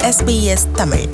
SBS Tamil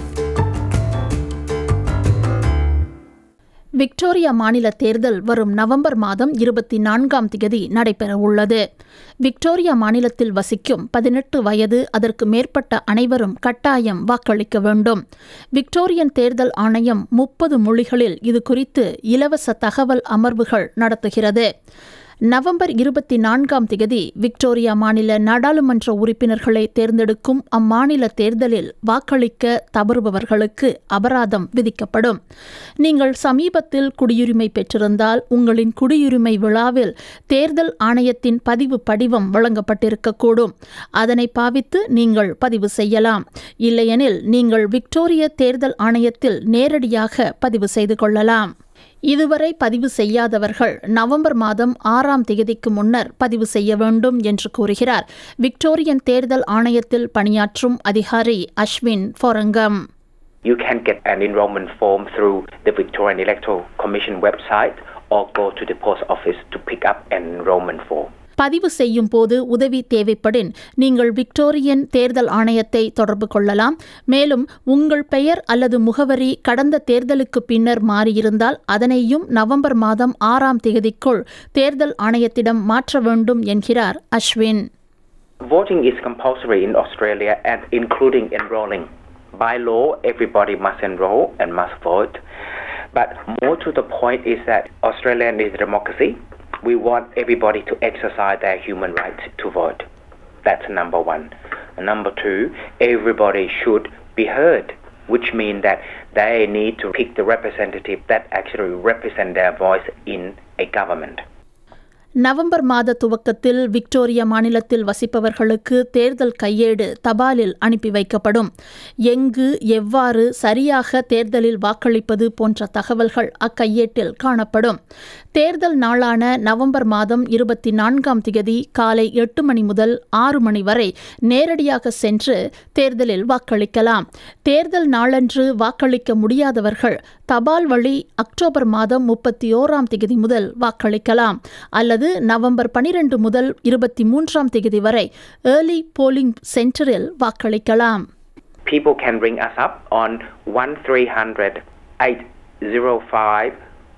Victoria மாநில தேர்தல் வரும் நவம்பர் மாதம் இருபத்தி நான்காம் திகதி நடைபெறவுள்ளது விக்டோரியா மாநிலத்தில் வசிக்கும் பதினெட்டு வயது அதற்கு மேற்பட்ட அனைவரும் கட்டாயம் வாக்களிக்க வேண்டும் விக்டோரியன் தேர்தல் ஆணையம் முப்பது மொழிகளில் இது குறித்து இலவச தகவல் அமர்வுகள் நடத்துகிறது நவம்பர் இருபத்தி நான்காம் திகதி விக்டோரியா மாநில நாடாளுமன்ற உறுப்பினர்களை தேர்ந்தெடுக்கும் அம்மாநில தேர்தலில் வாக்களிக்க தவறுபவர்களுக்கு அபராதம் விதிக்கப்படும் நீங்கள் சமீபத்தில் குடியுரிமை பெற்றிருந்தால் உங்களின் குடியுரிமை விழாவில் தேர்தல் ஆணையத்தின் பதிவு படிவம் வழங்கப்பட்டிருக்கக்கூடும் அதனை பாவித்து நீங்கள் பதிவு செய்யலாம் இல்லையெனில் நீங்கள் விக்டோரிய தேர்தல் ஆணையத்தில் நேரடியாக பதிவு செய்து கொள்ளலாம் இதுவரை பதிவு செய்யாதவர்கள் நவம்பர் மாதம் ஆறாம் தேதிக்கு முன்னர் பதிவு செய்ய வேண்டும் என்று கூறுகிறார் விக்டோரியன் தேர்தல் ஆணையத்தில் பணியாற்றும் அதிகாரி Ashwin ஃபொரங்கம் You can get an enrollment form through the Victorian Electoral Commission website or go to the post office to pick up an enrollment form. பதிவு செய்யும் போது உதவி தேவைப்படின் நீங்கள் விக்டோரியன் தேர்தல் ஆணையத்தை தொடர்பு கொள்ளலாம் மேலும் உங்கள் பெயர் அல்லது முகவரி கடந்த தேர்தலுக்கு பின்னர் மாறியிருந்தால் அதனையும் நவம்பர் மாதம் ஆறாம் தேதிக்குள் தேர்தல் ஆணையத்திடம் மாற்ற வேண்டும் என்கிறார் Ashwin Voting is compulsory in Australia and including enrolling. By law, everybody must enroll and must vote. But more to the point is that Australia is a democracy. We want everybody to exercise their human rights to vote. That's number one. Number two, everybody should be heard, which means that they need to pick the representative that actually represent their voice in a government. November மாத துவக்கத்தில் Victoria மாநிலத்தில் வசிப்பவர்களுக்கு தேர்தல் கையேடு தபாலில் அனுப்பி வைக்கப்படும் எங்கு எவ்வாறு சரியாக தேர்தலில் வாக்களிப்பது போன்ற தகவல்கள் அக்கையேட்டில் காணப்படும் தேர்தல் நாளான நவம்பர் மாதம் இருபத்தி நான்காம் திகதி காலை எட்டு மணி முதல் ஆறு மணி வரை நேரடியாக சென்று தேர்தலில் வாக்களிக்கலாம் தேர்தல் நாளன்று வாக்களிக்க முடியாதவர்கள் தபால் வழி அக்டோபர் மாதம் முப்பத்தி ஓராம் திகதி முதல் வாக்களிக்கலாம் அல்லது நவம்பர் பனிரெண்டு முதல் இருபத்தி மூன்றாம் தேதி வரை ஏர்லி போலிங் சென்டரில் வாக்களிக்கலாம் People can ring us up on 1300 805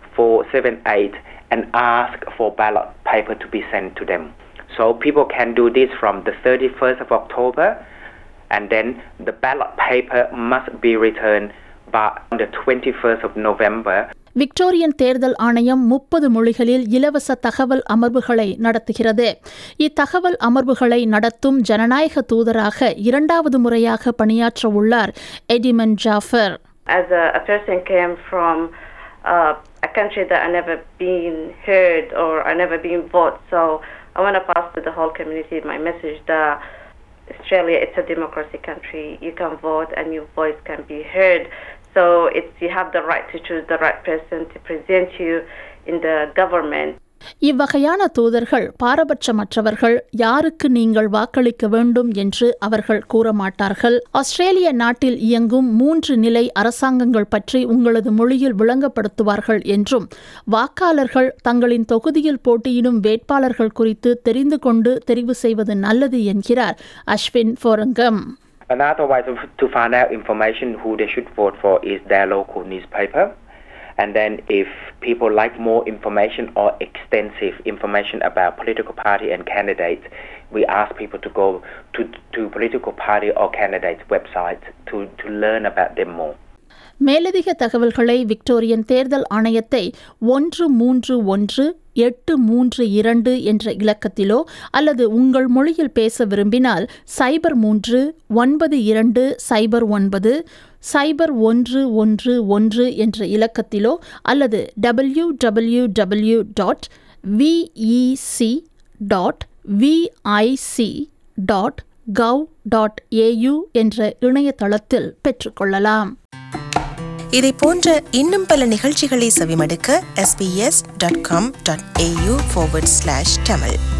478 and ask for ballot paper to be sent to them. So people can do this from the 31st of October and then the ballot paper must be returned by the 21st of November Victorian தேர்தல் ஆணையம் முப்பது மொழிகளில் இலவச தகவல் அமர்வுகளை நடத்துகிறது இத்தகவல் அமர்வுகளை நடத்தும் ஜனநாயக தூதராக இரண்டாவது முறையாக பணியாற்ற உள்ளார் எடிமன் Jaffer as a, a person came from uh, a country that I never been heard or I never been vote. So I want to pass to the whole community my message that Australia it's a democracy country. You can vote and your voice can be heard. So it's you have the right to choose the right person to present you in the government. இவ்வகையான தூதர்கள் பாரபட்சமற்றவர்கள் யாருக்கு நீங்கள் வாக்களிக்க வேண்டும் என்று அவர்கள் கூற மாட்டார்கள் ஆஸ்திரேலிய நாட்டில் இயங்கும் மூன்று நிலை அரசாங்கங்கள் பற்றி உங்களது மொழியில் விளங்கப்படுத்துவார்கள் என்றும் வாக்காளர்கள் தங்களின் தொகுதியில் போட்டியிடும் வேட்பாளர்கள் குறித்து தெரிந்து கொண்டு தெரிவு செய்வது நல்லது என்கிறார் Ashwin ஃபோரங்கம் Another way to, to find out information who they should vote for is their local newspaper. And then if people like more information or extensive information about political party and candidates, we ask people to go to, to political party or candidates websites to, to learn about them more. மேலதிக தகவல்களை Victorian தேர்தல் ஆணையத்தை ஒன்று மூன்று ஒன்று எட்டு மூன்று இரண்டு என்ற இலக்கத்திலோ அல்லது உங்கள் மொழியில் பேச விரும்பினால் சைபர் மூன்று ஒன்பது இரண்டு சைபர் ஒன்பது சைபர் ஒன்று ஒன்று ஒன்று என்ற இலக்கத்திலோ அல்லது W W W dot VEC dot VIC dot gov dot AU என்ற இணையதளத்தில் பெற்றுக்கொள்ளலாம் இதை போன்ற இன்னும் பல நிகழ்ச்சிகளை செவிமடுக்க sbs.com.au forward slash tamil